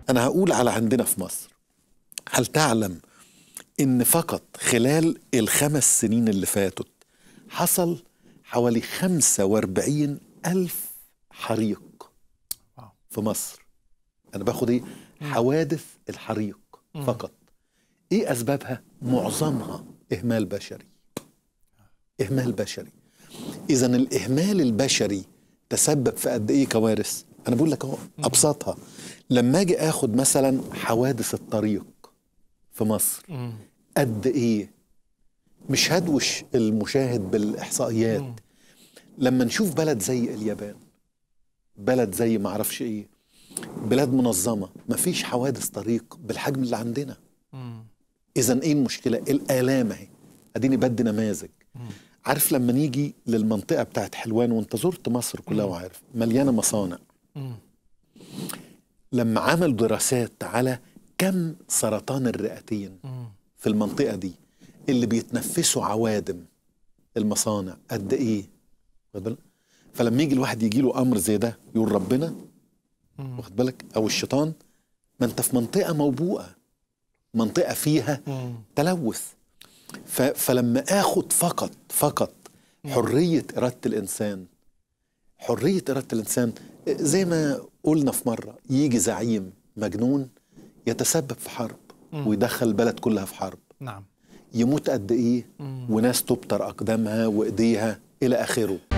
انا هقول على عندنا في مصر هل تعلم ان فقط خلال الخمس سنين اللي فاتت حصل حوالي 45 ألف حريق واو. في مصر أنا باخد إيه؟ حوادث الحريق فقط إيه أسبابها؟ معظمها إهمال بشري إهمال بشري إذا الإهمال البشري تسبب في قد إيه كوارث؟ أنا بقول لك أهو أبسطها لما أجي آخد مثلا حوادث الطريق في مصر مم. قد ايه مش هدوش المشاهد بالاحصائيات مم. لما نشوف بلد زي اليابان بلد زي ما اعرفش ايه بلاد منظمه مفيش حوادث طريق بالحجم اللي عندنا مم. اذا ايه المشكله الالام اهي اديني بدي نماذج عارف لما نيجي للمنطقه بتاعت حلوان وانت زرت مصر كلها وعارف مليانه مصانع مم. لما عملوا دراسات على كم سرطان الرئتين مم. في المنطقة دي اللي بيتنفسوا عوادم المصانع قد ايه واخد بالك؟ فلما يجي الواحد يجي له امر زي ده يقول ربنا مم. واخد بالك او الشيطان ما انت في منطقة موبوءة منطقة فيها مم. تلوث ف فلما اخد فقط فقط حرية إرادة الإنسان حرية إرادة الإنسان زي ما قلنا في مرة يجي زعيم مجنون يتسبب في حرب ويدخل البلد كلها في حرب نعم يموت قد ايه مم. وناس تبتر اقدامها وايديها الى اخره